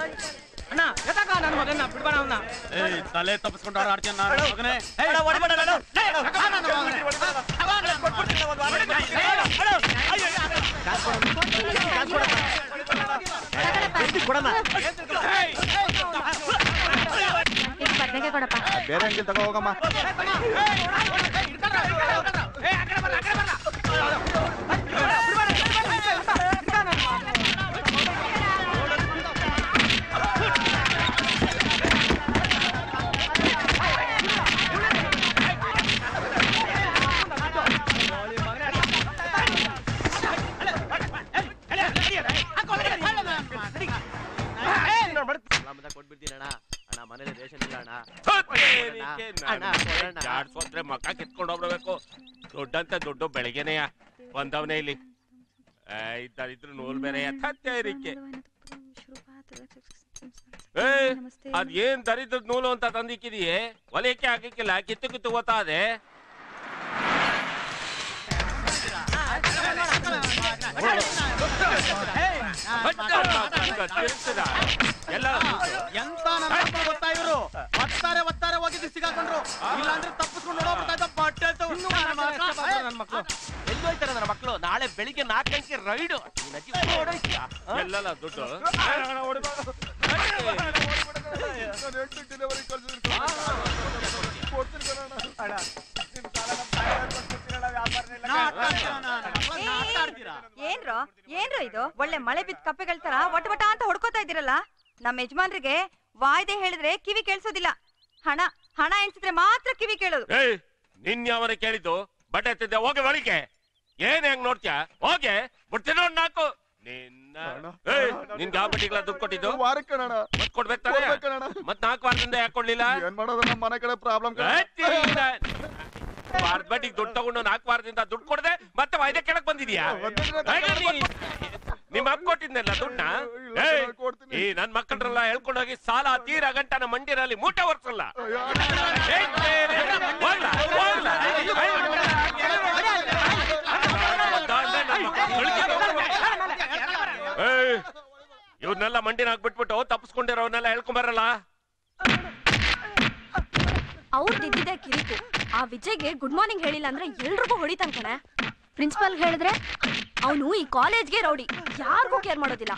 ಅಣ್ಣ ಎತ್ತಕ ನನ್ನ ಮಗನ್ನ ಬಿಡ್ಬೇಡ ಅವನ್ನ ಏಯ್ ತಲೆ ತಪ್ಪಿಸ್ಕೊಂಡು ಆಡ್ತೀನಿ ನಾನು ಮಗನೇ ಏಯ್, ಇದು ಬದ್ನೆಗೆ ಕೊಡಪ್ಪ ಬೇರೆ ಅಂಗಡಿ ತಗೋ ಹೋಗಮ್ಮ ಕೊಟ್ಬಿಡ್ತೀನಿ ಅಣ್ಣ ಅಣ್ಣ ಮನೇಲಿ ರೇಷನ್ ಇಲ್ಲ ಅಣ್ಣ ಅಣ್ಣ ಜಾಡ್ಸೋದ್ರೆ ಮಕ್ಕ ಕಿತ್ಕೊಂಡು ಹೋಗ್ಬೇಕು ದುಡ್ಡಂತ ದುಡ್ಡು ಬೆಳಿಗ್ಗೆನೆಯ ಬಂದವನೇ ಇಲ್ಲಿ ಇದ್ರು ನೂಲ್ ಬೇರೆ ತತ್ತೇರಿಕೆ ಏ ಅದ್ ಏನ್ ದರಿದ್ರದ್ ನೂಲು ಅಂತ ತಂದಿಕ್ಕಿದೀಯೇ ಒಲೆಯಕ್ಕೆ ಹಾಕಿಕ್ಕಿಲ್ಲ ಕಿತ್ತು ಕಿತ್ತು ಗೊತ್ತಾದೆ ಎಲ್ಲ ಎಂತ ನನ್ನ ಮಕ್ಕಳು ಗೊತ್ತಾ ಇವರು ಒತ್ತಾರೆ ಒತ್ತಾರೆ ಹೋಗಿದ್ದು ಸಿಗಾಕೊಂಡ್ರು ಇಲ್ಲಾಂದ್ರೆ ತಪ್ಪಿಸ್ಕೊಂಡು ಓಡೋಗ್ಬಿಡ್ತಾ ಇದ್ದ ಬಟ್ಟೆ ನನ್ನ ಮಕ್ಕಳು ಎಲ್ಲಿ ಹೋಯ್ತಾರೆ ನನ್ನ ಮಕ್ಕಳು ನಾಳೆ ಬೆಳಿಗ್ಗೆ ನಾಲ್ಕು ಗಂಟೆಗೆ ರೈಡು ಎಲ್ಲಲ್ಲ ದುಡ್ಡು ಏನ್ರೋ ಏನ್ರೋ ಇದು ಒಳ್ಳೆ ಮಳೆ ಬಿದ್ದ ಕಪ್ಪೆಗಳ ತರ ಒಟ ಒಟ ಅಂತ ಹೊಡ್ಕೋತಾ ಇದ್ದೀರಲ್ಲ ನಮ್ಮ ಯಜಮಾನ್ರಿಗೆ ವಾಯ್ದೆ ಹೇಳಿದ್ರೆ ಕಿವಿ ಕೇಳಿಸೋದಿಲ್ಲ ಹಣ ಹಣ ಎಣಿಸಿದ್ರೆ ಮಾತ್ರ ಕಿವಿ ಕೇಳೋದು ಏಯ್ ನಿನ್ ಯಾವನ ಕೇಳಿದ್ದು ಬಟ್ಟೆ ಎತ್ತಿದ್ದೆ ಹೋಗಿ ಒಳಗೆ ಏನ್ ಹೆಂಗ್ ನೋಡ್ತ್ಯಾ ಹೋಗೆ ಬಿಡ್ತೀನಿ ನೋಡ್ ನಾಲ್ಕು ನಿನ್ನ ಏಯ್ ನಿನ್ಗೆ ಯಾವ ಬಟ್ಟಿಗಳ ದುಡ್ಡು ಕೊಟ್ಟಿದ್ದು ವಾರಕ್ಕೆ ಕಣಣ ಮತ್ ಕೊಡ್ಬೇಕು ತಾನೇ ಕಣಣ ಮತ್ ನಾಲ್ಕು ವಾರದಿಂದ ಯಾಕೆ ಕೊಡ್ಲಿಲ್ಲ ಏನ್ ಮಾಡೋದು ನಮ್ಮ ಮನೆ ಕಡೆ ಪ್ರಾಬ್ಲಮ್ ವಾರದ ಬಡ್ಡಿಗೆ ದುಡ್ಡು ತಗೊಂಡು ನಾಲ್ಕು ವಾರದಿಂದ ದುಡ್ಡು ಕೊಡದೆ ಮತ್ತೆ ವಾಯ್ದೆ ಕೆಳಕ್ ಬಂದಿದ್ಯಾ ಹೇಗೆ ನೀ- ನಿಮ್ಮ ಅಪ್ಪ ಕೊಟ್ಟಿದ್ನಲ್ಲ ದುಡ್ಡನ್ನ ಏಯ್, ಈ ನನ್ ಮಕ್ಕಳ್ರೆಲ್ಲ ಹೇಳ್ಕೊಂಡೋಗಿ ಸಾಲ ತೀರ ಗಂಟನ ಮಂಡಿರಲ್ಲಿ ಮೂಟೆ ಒರ್ಸಲ್ಲ ಏಯ್, ಹೋಗ್ಲಾ, ಹೋಗ್ಲಾ. ಏಯ್, ಇವ್ರನ್ನೆಲ್ಲ ಮಂಡಿನ ಹಾಕ್ಬಿಟ್ಬಿಟ್ಟು ತಪ್ಪಿಸ್ಕೊಂಡಿರೋರ್ನೆಲ್ಲ ಹೇಳ್ಕೊಂಬರಲ್ಲ ಅವ್ರದ್ದು ಇದ್ದಿದ್ದೆ ಕಿರಿಕು ಆ ವಿಜಯ್ಗೆ ಗುಡ್ ಮಾರ್ನಿಂಗ್ ಹೇಳಿಲ್ಲ ಅಂದ್ರೆ ಎಲ್ರಿಗೂ ಹೊಡಿತಾನ್ ಕಣೆ ಪ್ರಿನ್ಸಿಪಾಲ್ ಹೇಳಿದ್ರೆ ಅವನು ಈ ಕಾಲೇಜ್ಗೆ ರೌಡಿ ಯಾರಿಗೂ ಕೇರ್ ಮಾಡೋದಿಲ್ಲ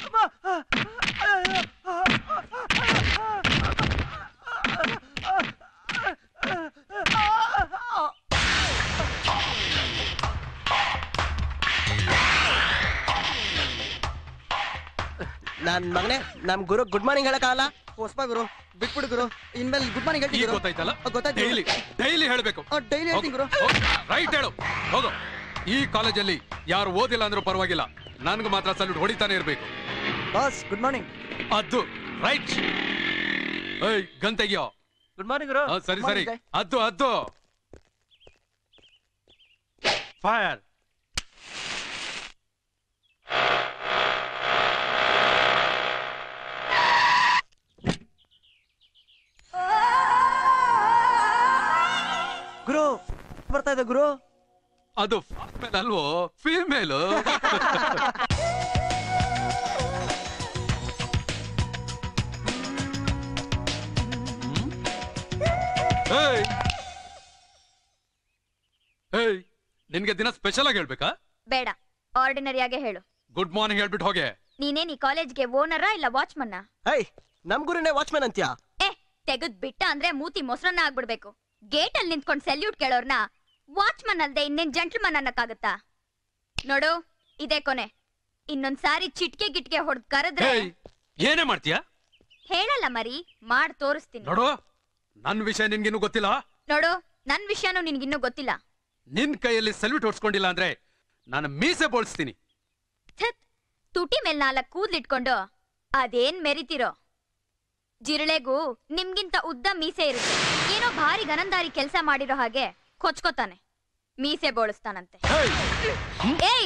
ನನ್ ಮಗನೇ ನಮ್ ಗುರು ಗುಡ್ ಮಾರ್ನಿಂಗ್ ಹೇಳಕ್ಕಾಗಲ್ಲ ಹೊಸಪ ಗುರು ಬಿಟ್ಬಿಡು ಗುರು ಇನ್ಮೇಲೆ ಗುಡ್ ಮಾರ್ನಿಂಗ್ ಈಗ ಹೇಳ್ತೀನಿ ಗೊತ್ತಾಯ್ತಲ್ಲ ಗೊತ್ತಾಯ್ತು ಡೈಲಿ ಡೈಲಿ ಹೇಳ್ಬೇಕು ಡೈಲಿ ಹೇಳ್ತೀನಿ ಗುರು ರೈಟ್ ಹೇಳು ಹೌದು ಈ ಕಾಲೇಜಲ್ಲಿ ಯಾರು ಓದಿಲ್ಲ ಅಂದ್ರೂ ಪರವಾಗಿಲ್ಲ ನನ್ಗೆ ಮಾತ್ರ ಸಲ್ಯೂಟ್ ಹೊಡಿತಾನೆ ಇರ್ಬೇಕು ಬಾಸ್ ಗುಡ್ ಮಾರ್ನಿಂಗ್ ಅದು ರೈಟ್ ಏಯ್ ಗನ್ ತೆಗಿಯೋ ಗುಡ್ ಮಾರ್ನಿಂಗ್ ಗುರು ಆ, ಸರಿ ಸರಿ ಅದ್ದು ಅದ್ದು ಫೈರ್ ಗುರು ಬರ್ತಾ ಇದೆ ಗುರು ಅದು ಫಾರ್ಮೇಲ್ ಅಲ್ವೋ ಫೀಮೇಲು ಏಯ್ ಏಯ್ ನಿನ್ಗೆ ದಿನ ಸ್ಪೆಷಲ್ ಆಗಿ ಹೇಳ್ಬೇಕಾ ಬೇಡ ಆರ್ಡಿನರಿಯಾಗೆ ಹೇಳು ಗುಡ್ ಮಾರ್ನಿಂಗ್ ಹೇಳ್ಬಿಟ್ಟು ಹೋಗೆ ನೀನೇನ್ ಈ ಕಾಲೇಜ್ಗೆ ಓನರಾ ಇಲ್ಲ ವಾಚ್ಮನ್ನ ಹೈ ನಮ್ ಗುರುನೇ ವಾಚ್ಮ್ಯಾನ್ ಅಂತ್ಯಾ ಏ ತೆಗೆದ್ ಬಿಟ್ಟ ಅಂದ್ರೆ ಮೂತಿ ಮೊಸರನ್ನ ಆಗ್ಬಿಡ್ಬೇಕು ಗೇಟ್ ಅಲ್ಲಿ ನಿಂತ್ಕೊಂಡ್ ಸೆಲ್ಯೂಟ್ ಕೇಳೋರ್ನ ವಾಚ್ಮನ್ ಅಲ್ದೆ ಇನ್ನೇನ್ ಜೆಂಟ್ಲ್ಮನ್ ಅನ್ನಕ್ಕಾಗತ್ತಾ ನೋಡು ಇದೇ ಕೊನೆ ಇನ್ನೊಂದ್ ಸಾರಿ ಚಿಟ್ಕೆ ಗಿಟ್ಕೆ ಹೊಡೆದ್ ಕರೆದ್ರೆ ಏಯ್ ಏನೇ ಮಾಡ್ತೀಯಾ ಹೇಳಲ್ಲ ಮರಿ ಮಾಡ್ ತೋರಿಸ್ತೀನಿ ನೋಡು ನನ್ ವಿಷಯ ನಿನ್ಗಿನ್ನೂ ಗೊತ್ತಿಲ್ಲ ನೋಡು ನನ್ ವಿಷಯನೂ ನಿನ್ಗಿನ್ನೂ ಗೊತ್ತಿಲ್ಲ ನಿನ್ ಕೈಯಲ್ಲಿ ಸಲ್ಯೂಟ್ ಹೊಡ್ಸ್ಕೊಂಡಿಲ್ಲ ಅಂದ್ರೆ ನಾನು ಮೀಸೆ ಬೋಳ್ಸ್ತೀನಿ ಥತ್ ತುಟಿ ಮೇಲ್ ನಾಲ್ಕ್ ಕೂದ್ಲಿಟ್ಕೊಂಡು ಅದೇನ್ ಮೆರಿತಿರೋ ಜಿರಳೆಗೂ ನಿಮ್ಗಿಂತ ಉದ್ದ ಮೀಸೆ ಇರುತ್ತೆ ಏನೋ ಭಾರಿ ಗನಂದಾರಿ ಕೆಲ್ಸ ಮಾಡಿರೋ ಹಾಗೆ ಕೊಚ್ಕೋತಾನೆ ಮೀಸೆ ಬೋಳಿಸ್ತಾನಂತೆ ಏಯ್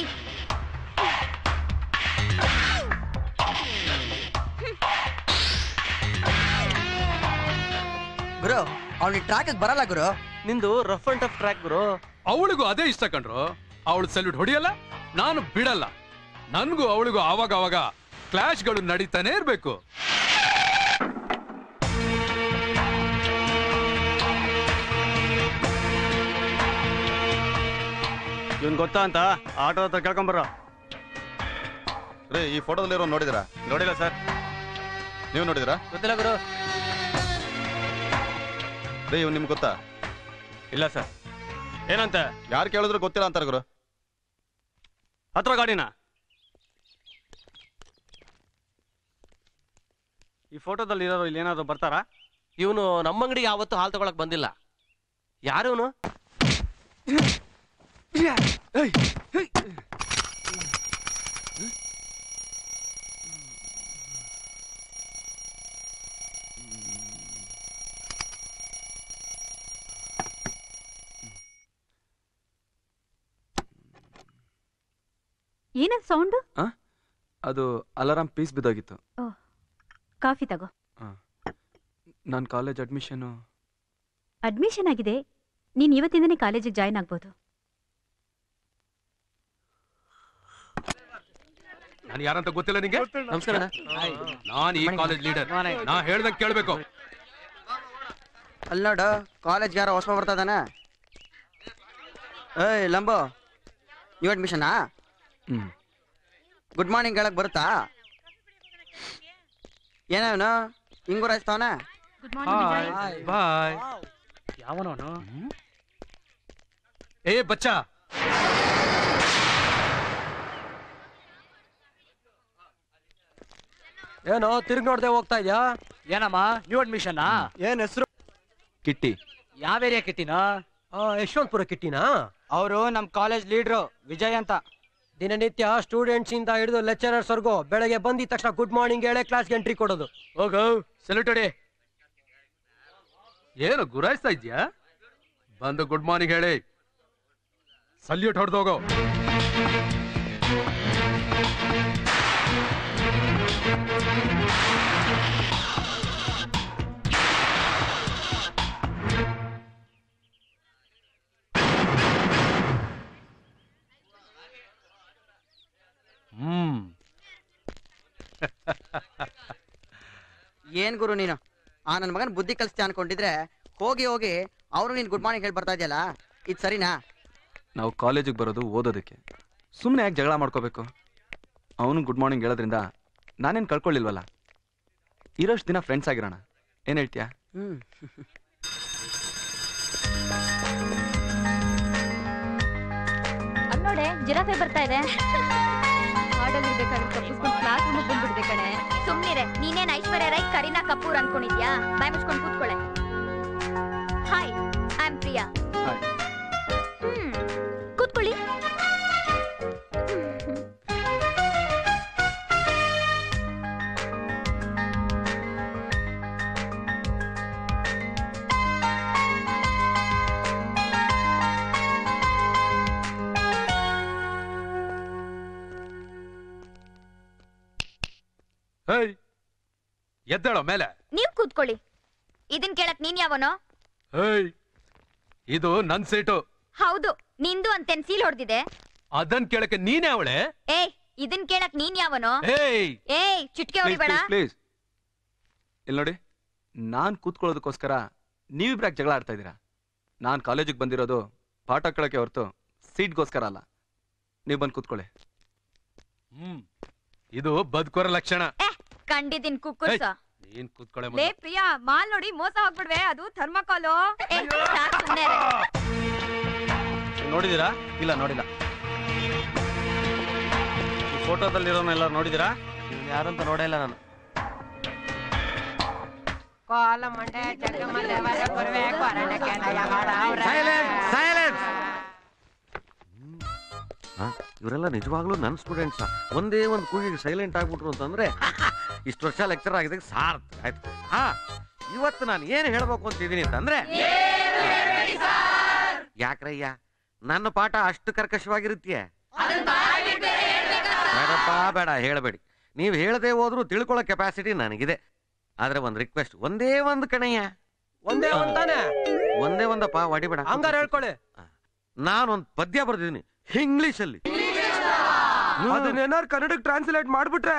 ಗುರು ಅವ್ನಿಗೆ ಟ್ರ್ಯಾಕ್ ಬರಲ್ಲ ಗುರು ನಿಂದು ರಫ್ ಅಂಡ್ ಟಫ್ ಟ್ರ್ಯಾಕ್ ಗುರು ಅವಳಿಗೂ ಅದೇ ಇಷ್ಟ ಕಣ್ರು ಅವಳು ಸಲ್ಯೂಟ್ ಹೊಡಿಯಲ್ಲ ನಾನು ಬಿಡಲ್ಲ ನನ್ಗೂ ಅವಳಿಗೂ ಆವಾಗ ಅವಾಗ ಕ್ಲಾಶ್ಗಳು ನಡೀತಾನೆ ಇರ್ಬೇಕು ಇವನ್ ಗೊತ್ತಾ ಅಂತ ಆಟೋ ಹತ್ರ ಕೇಳ್ಕೊಂಬರ್ರ ರೇ ಈ ಫೋಟೋದಲ್ಲಿ ಇರೋ ನೋಡಿದಿರಾ ನೋಡಿಲ್ಲ ಸರ್ ನೀವು ನೋಡಿದಿರಾ ಗೊತ್ತಿಲ್ಲ ಗುರು ರೇ ಇವ್ ನಿಮ್ಗೆ ಗೊತ್ತಾ ಇಲ್ಲ ಸರ್ ಏನಂತ ಯಾರು ಕೇಳಿದ್ರು ಗೊತ್ತಿಲ್ಲ ಅಂತಾರೆ ಗುರು ಹತ್ರ ಗಾಡಿನ ಈ ಫೋಟೋದಲ್ಲಿ ಇರೋರು ಇಲ್ಲಿ ಏನಾದ್ರು ಬರ್ತಾರಾ ಇವನು ನಮ್ಮ ಅಂಗಡಿಗೆ ಯಾವತ್ತು ಹಾಲು ತಗೊಳಕ್ ಬಂದಿಲ್ಲ ಯಾರು ಇವನು ಏನದ್ ಸೌಂಡ್ ಅದು ಅಲಾರಾಮ್ ಪೀಸ್ ಬಿದ್ದೋಗಿತ್ತು ಕಾಫಿ ತಗೋ ನನ್ನ ಕಾಲೇಜ್ ಅಡ್ಮಿಷನು ಅಡ್ಮಿಷನ್ ಆಗಿದೆ ನೀನ್ ಇವತ್ತಿಂದನೇ ಕಾಲೇಜಿಗೆ ಜಾಯ್ನ್ ಆಗ್ಬೋದು ನಾನು ಯಾರಂತ ಗೊತ್ತಿಲ್ಲ ನಿಂಗೆ ನಮಸ್ಕಾರ ನಾನು ಈ ಕಾಲೇಜ್ ಲೀಡರ್ ನಾ ಹೇಳ್ದಂಗೆ ಕೇಳ್ಬೇಕು ಅಲ್ಲಿ ನೋಡು ಕಾಲೇಜ್ ಯಾರೋ ಹೊಸ ಬರ್ತಾ ಇದಾನೆ ಏಯ್ ಲಂಬೋ ನ್ಯೂ ಅಡ್ಮಿಷನಾ ಹ್ಮ್ ಗುಡ್ ಮಾರ್ನಿಂಗ್ ಹೇಳಕ್ ಬರುತ್ತಾ ಏನೇನು ಹಿಂಗೂರ ಇಸ್ತಾವನೆ ಬಾಯ್ ಯಾವನವನು ಏ ಬಚ್ಚಾ ಏನೋ ತಿರುಗಿ ನೋಡ್ದೆ ಹೋಗ್ತಾ ಇದ್ಯಾ ಏನಮ್ಮ ನ್ಯೂ ಅಡ್ಮಿಷನ್ ಏನ್ ಹೆಸರು ಕಿಟ್ಟಿ ಯಾವ ಏರಿಯಾ ಕಿಟ್ಟಿನ ಯಶವಂತಪುರ ಕಿಟ್ಟಿನಾ ಅವರು ನಮ್ ಕಾಲೇಜ್ ಲೀಡ್ರು ವಿಜಯ್ ಅಂತ ದಿನನಿತ್ಯ ಸ್ಟೂಡೆಂಟ್ಸ್ ಇಂದ ಹಿಡಿದು ಲೆಕ್ಚರರ್ಸ್ ವರ್ಗು ಬೆಳಗ್ಗೆ ಬಂದಿದ ತಕ್ಷಣ ಗುಡ್ ಮಾರ್ನಿಂಗ್ ಹೇಳಿ ಕ್ಲಾಸ್ಗೆ ಎಂಟ್ರಿ ಕೊಡೋದು ಹೋಗು ಸಲ್ಯೂಟ್ ಹೊಡಿ ಏನು ಗುರಾಯಿಸ್ತಾ ಇದ್ಯಾ ಬಂದು ಗುಡ್ ಮಾರ್ನಿಂಗ್ ಹೇಳಿ ಸಲ್ಯೂಟ್ ಹೊಡೆದೋಗೋ ಹ್ಮ್ ಏನ್ ಗುರು ನೀನು ಆ ನನ್ನ ಮಗನ ಬುದ್ಧಿ ಕಲಿಸ್ತೀಯ ಅನ್ಕೊಂಡಿದ್ರೆ ಹೋಗಿ ಹೋಗಿ ಅವರು ನೀನ್ ಗುಡ್ ಮಾರ್ನಿಂಗ್ ಹೇಳಿ ಬರ್ತಾ ಇದೆಯಲ್ಲ ಇದು ಸರಿನಾ ನಾವು ಕಾಲೇಜಿಗೆ ಬರೋದು ಓದೋದಕ್ಕೆ ಸುಮ್ಮನೆ ಯಾಕೆ ಜಗಳ ಮಾಡ್ಕೋಬೇಕು ಅವನು ಗುಡ್ ಮಾರ್ನಿಂಗ್ ಹೇಳೋದ್ರಿಂದ ನಾನೇನು ಕಳ್ಕೊಳ್ಳಿಲ್ವಲ್ಲ ಇರೋಷ್ಟು ದಿನ ಫ್ರೆಂಡ್ಸ್ ಆಗಿರೋಣ ಏನು ಹೇಳ್ತೀಯಾ ಹ್ಮ್ ಅಲ್ ನೋಡೆ ಜಿರಾಫೆ ಬರ್ತಾ ಇದೆ ಕ್ಲಾಸ್ ರೂಮ್ ಬಂದ್ಬಿಡ್ದೆ ಕಣೆ ಸುಮ್ನಿರೆ ನೀನೇನ್ ಐಶ್ವರ್ಯ ರೈ ಕರೀನಾ ಕಪೂರ್ ಅನ್ಕೊಂಡಿದ್ಯಾ ಬಾಯ್ ಮುಚ್ಕೊಂಡು ಕೂತ್ಕೊಳ್ಳೆ hi I am Priya hi ಹ್ಮ್ ಕೂತ್ಕೊಳ್ಳಿ ಹೇಯ್ ಎದ್ದೇಳೋ ಮೇಲೆ ನೀವ್ ಕೂತ್ಕೊಳ್ಳಿ ಇದನ್ ಕೇಳಕ್ ನೀನ್ ಯಾವನೋ ಹೇಯ್ ಇದು ನನ್ ಸೀಟು ಹೌದು ನಿಂದು ಅಂತೇನ್ ಸೀಲ್ ಹೊಡ್ದಿದೆ ಅದನ್ ಕೇಳಕ್ಕೆ ನೀನೇ ಅವಳೆ ಏಯ್ ಇದನ್ ಕೇಳಕ್ ನೀನ್ ಯಾವನೋ ಹೇಯ್ ಏಯ್ ಚುಟ್ಕೆ ಪ್ಲೀಸ್ ಹೊಡಿಬೇಡ ಪ್ಲೀಸ್ ಪ್ಲೀಸ್ ಇಲ್ಲಿ ನೋಡಿ ನಾನು ಕೂತ್ಕೊಳ್ಳೋದಕ್ಕೋಸ್ಕರ ನೀವಿಬ್ರಾಕ್ ಜಗಳ ಆಡ್ತಾ ಇದ್ದೀರಾ ನಾನು ಕಾಲೇಜಿಗೆ ಬಂದಿರೋದು ಪಾಠ ಕೇಳೋಕ್ಕೆ ಹೊರತು ಸೀಟ್ಗೋಸ್ಕರ ಅಲ್ಲ ನೀವು ಬಂದು ಕೂತ್ಕೊಳ್ಳಿ ಹ್ಮ್ ಇದು ಬದುಕೋರ ಲಕ್ಷಣ ಏ ಕಂಡಿದ್ದೀನ್ ಕುಕ್ಕುರ್ಸ ನೀನ್ ಕೂತ್ಕೊಳ್ಳೆ ಲೇ ಮೊದ್ಲು. ಪ್ರಿಯಾ ಮಾಲ್ ನೋಡಿ ಮೋಸ ಹೋಗ್ಬಿಡ್ವೆ ಅದು ಥರ್ಮಕಾಲು ಏ ಸಾಕ್ ಸುಮ್ನೆ ಇರು. ನೋಡಿದಿರಾ ಇಲ್ಲ ನೋಡಿಲ್ಲ ಈ ಫೋಟೋದಲ್ಲಿರೋನೆಲ್ಲ ನೋಡಿದಿರಾ ಯಾರಂತ ನೋಡೇ ಇಲ್ಲ ನಾನು ಇವರೆಲ್ಲ ನಿಜವಾಗ್ಲೂ ನನ್ನ ಸ್ಟೂಡೆಂಟ್ಸ್ ಒಂದೇ ಒಂದು ಕೂಗಿಗೆ ಸೈಲೆಂಟ್ ಆಗ್ಬಿಟ್ರು ಅಂತಂದ್ರೆ ಇಷ್ಟು ವರ್ಷ ಲೆಕ್ಚರ್ ಆಗಿದ್ದಕ್ಕೆ ಸಾರ್ಥಕ ಆಯ್ತು ಹಾ ಇವತ್ತು ನಾನು ಏನು ಹೇಳ್ಬೇಕು ಅಂತಿದ್ದೀನಿ ಅಂತಂದ್ರೆ ಯಾಕ್ರಯ್ಯ ನನ್ನ ಪಾಠ ಅಷ್ಟು ಕರ್ಕಶವಾಗಿರುತ್ತೆ ಬೇಡಪ್ಪ ಬೇಡ ಹೇಳಬೇಡಿ ನೀವು ಹೇಳದೆ ಹೋದ್ರೂ ತಿಳ್ಕೊಳ್ಳೋ ಕೆಪಾಸಿಟಿ ನನಗಿದೆ ಆದ್ರೆ ಒಂದು ರಿಕ್ವೆಸ್ಟ್ ಒಂದೇ ಒಂದು ಕಣಯ್ಯ ಒಂದೇ ಒಂದಾನೆ ಒಂದೇ ಒಂದಪ್ಪ ಹೊಡಿಬೇಡ ಹಂಗಾರ ಹೇಳ್ಕೊಳ್ಳಿ ನಾನೊಂದು ಪದ್ಯ ಬರ್ದಿದ್ದೀನಿ ಇಂಗ್ಲಿಷ್ ಅಲ್ಲಿ ಅದನ್ನೇನಾರು ಕನ್ನಡಕ್ಕೆ ಟ್ರಾನ್ಸ್ಲೇಟ್ ಮಾಡ್ಬಿಟ್ರೆ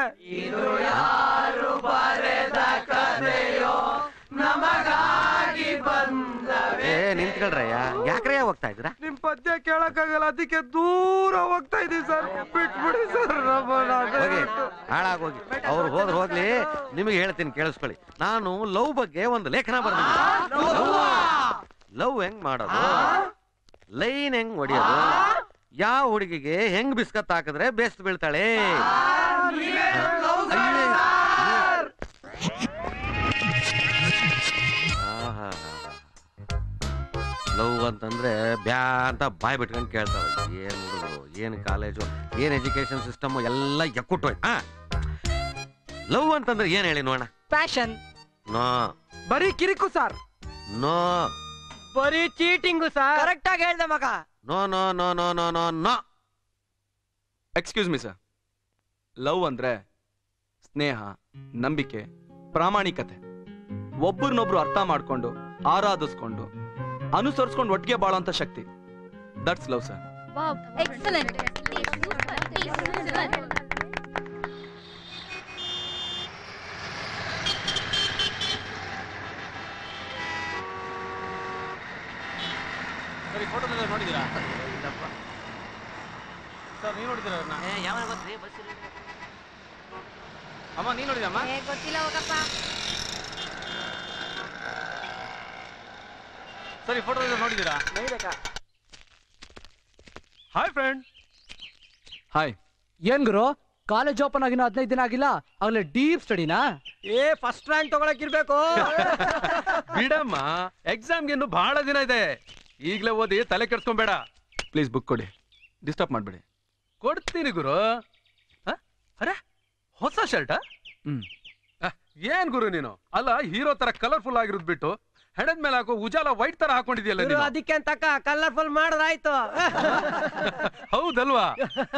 ಏ ನಿಂತ್ಕೊಳ್ರಯ್ಯ ಯಾಕ್ರಯ್ಯ ಹೋಗ್ತಾ ಇದ್ದೀರಾ ನಿಮ್ ಪದ್ಯ ಕೇಳಕ್ಕಾಗಲ್ಲ ಅದಕ್ಕೆ ದೂರ ಹೋಗ್ತಾ ಇದೀವಿ ಸರ್ ಬಿಟ್ಬಿಡಿ ಸರ್ ಹೋಗಿ ಹಾಳಾಗೋಗಿ ಅವ್ರು ಹೋದ್ರೆ ಹೋಗ್ಲಿ ನಿಮಗೆ ಹೇಳ್ತೀನಿ ಕೇಳಿಸ್ಕೊಳ್ಳಿ ನಾನು ಲವ್ ಬಗ್ಗೆ ಒಂದು ಲೇಖನ ಬರ್ದಿದ್ದೀನಿ ಲವ್ ಹೆಂಗ್ ಮಾಡೋದು ಲೈನ್ ಹೆಂಗ್ ಹೊಡಿಯೋದು ಯಾವ ಹುಡುಗಿಗೆ ಹೆಂಗ್ ಬಿಸ್ಕತ್ ಹಾಕಿದ್ರೆ ಬೆಸ್ಟ್ ಬೀಳ್ತಾಳೆ ಲವ್ ಅಂತಂದ್ರೆ ಬ್ಯಾ ಅಂತ ಬಾಯ್ ಬಿಟ್ಕೊಂಡು ಕೇಳ್ತಾವೆ ಏನ್ ಹುಡುಗರು ಏನ್ ಕಾಲೇಜು ಏನ್ ಎಜುಕೇಶನ್ ಸಿಸ್ಟಮ್ ಎಲ್ಲ ಎಕ್ಕುಟ್ಟೋಯ್ತು ಹಾ ಲವ್ ಅಂತಂದ್ರೆ ಏನ್ ಹೇಳಿ ನೋಡೋಣ ಪ್ಯಾಷನ್ ನೋ ಬರೀ ಕಿರಿಕು ಸರ್ ನೋ ಬರೀ ಚೀಟಿಂಗು ಸರ್ ಕರೆಕ್ಟ್ ಆಗಿ ಹೇಳ್ದೆ ಮಗ no no no no no no no excuse me sir love ಅಂದ್ರೆ ಸ್ನೇಹ ನಂಬಿಕೆ ಪ್ರಾಮಾಣಿಕತೆ ಒಬ್ಬರನ್ನೊಬ್ರು ಅರ್ಥ ಮಾಡ್ಕೊಂಡು ಆರಾಧಿಸ್ಕೊಂಡು ಅನುಸರಿಸ್ಕೊಂಡು ಒಟ್ಟಿಗೆ ಬಾಳೋಂಥ ಶಕ್ತಿ ದಟ್ಸ್ ಲವ್ ಸರ್ ಎಕ್ಸಲೆಂಟ್ ಸರಿ ಫೋಟೋ ನೋಡಿದ್ದೀರಾ ಸರ್ ನೀವು ನೋಡಿದ್ದೀರಾ ಅಮ್ಮ ನೀನ್ ನೋಡಿದಮ್ಮ ಗೊತ್ತಿಲ್ಲ ಹೋಗಪ್ಪ ಸರಿ ಫೋಟೋ ನೋಡಿದ್ದೀರಾ ಹಾಯ್ ಫ್ರೆಂಡ್ ಹಾಯ್ ಏನ್ ಗುರು ಕಾಲೇಜ್ ಓಪನ್ ಆಗಿನ ಹದಿನೈದು ದಿನ ಆಗಿಲ್ಲ ಆಗ್ಲೇ ಡೀಪ್ ಸ್ಟಡಿನಾ ಏ ಫಸ್ಟ್ ರ್ಯಾಂಕ್ ತಗೊಳಕ್ ಇರ್ಬೇಕು ಬಿಡಮ್ಮ ಎಕ್ಸಾಮ್ಗೆ ಇನ್ನು ಬಹಳ ದಿನ ಇದೆ ಈಗ್ಲೇ ಓದಿ ತಲೆ ಕೆಡ್ಸ್ಕೊಂಬೇಡ ಪ್ಲೀಸ್ ಬುಕ್ ಕೊಡಿ ಡಿಸ್ಟರ್ಬ್ ಮಾಡಬೇಡಿ ಕೊಡ್ತೀನಿ ಗುರು ಹ? ಅರೆ ಹೊಸ ಶರ್ಟ್ ಹ್ಮ್ ಏನ್ ಗುರು ನೀನು ಅಲ್ಲ ಹೀರೋ ತರ ಕಲರ್ಫುಲ್ ಆಗಿರೋದ್ ಬಿಟ್ಟು ಹೆಣದ ಮೇಲೆ ಹಾಕೋ ಉಜಾಲ ವೈಟ್ ತರ ಹಾಕೊಂಡಿದ್ಯಲ್ಲ ನೀನು ಅದಕ್ಕೆ ಅಂತಕ್ಕ ಕಲರ್ಫುಲ್ ಮಾಡೋದಾಯ್ತು ಹೌದಲ್ವಾ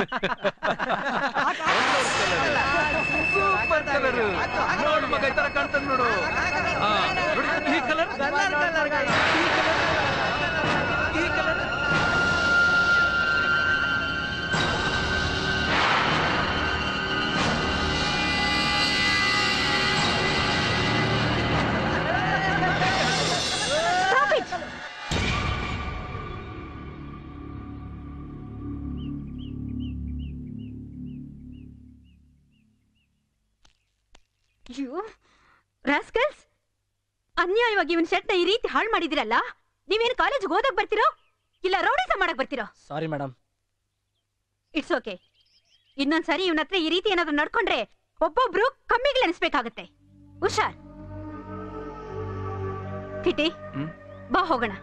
ಸೂಪರ್ ಕಲರ್ ನೋಡು ಮಗ ಈ ತರ ಕಾಣ್ತಾನೆ ನೋಡು ಹಾ, ನೋಡಿ, ಈ ಕಲರ್ ಈ ಕಲರ್ ಯು ರಾಸ್ಕಲ್ಸ್ ಅನ್ಯಾಯವಾಗಿ ಇವನ್ ಶರ್ಟ್ನ ಈ ರೀತಿ ಹಾಳು ಮಾಡಿದಿರಲ್ಲ ನೀವೇನು ಕಾಲೇಜ್ಗೆ ಓದಕ್ ಬರ್ತಿರೋ ಇಲ್ಲ ರೌಡಿಸ ಮಾಡಕ್ ಬರ್ತಿರೋ ಸಾರಿ ಮೇಡಮ್ ಇಟ್ಸ್ ಓಕೆ ಇನ್ನೊಂದ್ಸರಿ ಇವನ ಹತ್ರ ಈ ರೀತಿ ಏನಾದ್ರು ನಡ್ಕೊಂಡ್ರೆ ಒಬ್ಬೊಬ್ರು ಕಮ್ಮಿಗಳು ಅನಿಸ್ಬೇಕಾಗತ್ತೆ ಹುಷಾರ್ ಕಿಟಿ ಹ್ಮ್? ಬಾ ಹೋಗೋಣ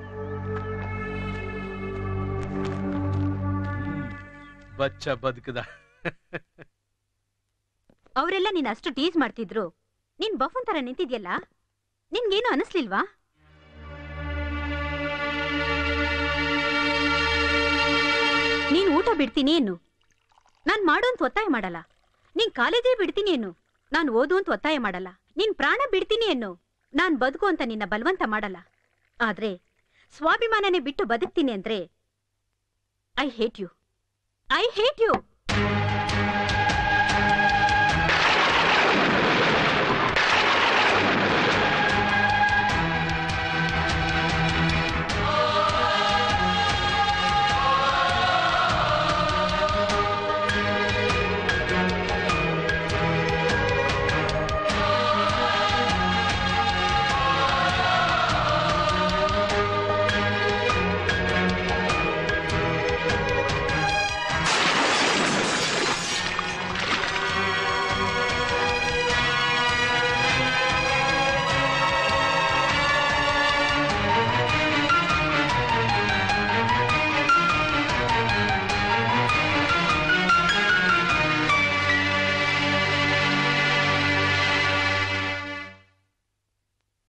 ಬಚ್ಚ ಬದುಕದ ಅವರೆಲ್ಲ ನೀನ್ ಅಷ್ಟು ಟೀಸ್ ಮಾಡ್ತಿದ್ರು ನೀನ್ ಬಫನ್ ತರ ನಿಂತಿದ್ಯಲ್ಲ ನಿನ್ಗೇನು ಅನಿಸ್ಲಿಲ್ವಾ ನೀನ್ ಊಟ ಬಿಡ್ತೀನಿ ಏನು ನಾನ್ ಮಾಡು ಅಂತ ಒತ್ತಾಯ ಮಾಡಲ್ಲ ನೀನ್ ಕಾಲೇಜೇ ಬಿಡ್ತೀನಿ ಏನು ನಾನ್ ಓದು ಅಂತ ಒತ್ತಾಯ ಮಾಡಲ್ಲ ನೀನ್ ಪ್ರಾಣ ಬಿಡ್ತೀನಿ ಏನು ನಾನ್ ಬದುಕು ಅಂತ ನಿನ್ನ ಬಲವಂತ ಮಾಡಲ್ಲ ಆದ್ರೆ ಸ್ವಾಭಿಮಾನನೇ ಬಿಟ್ಟು ಬದುಕ್ತೀನಿ ಅಂದ್ರೆ I hate you I hate you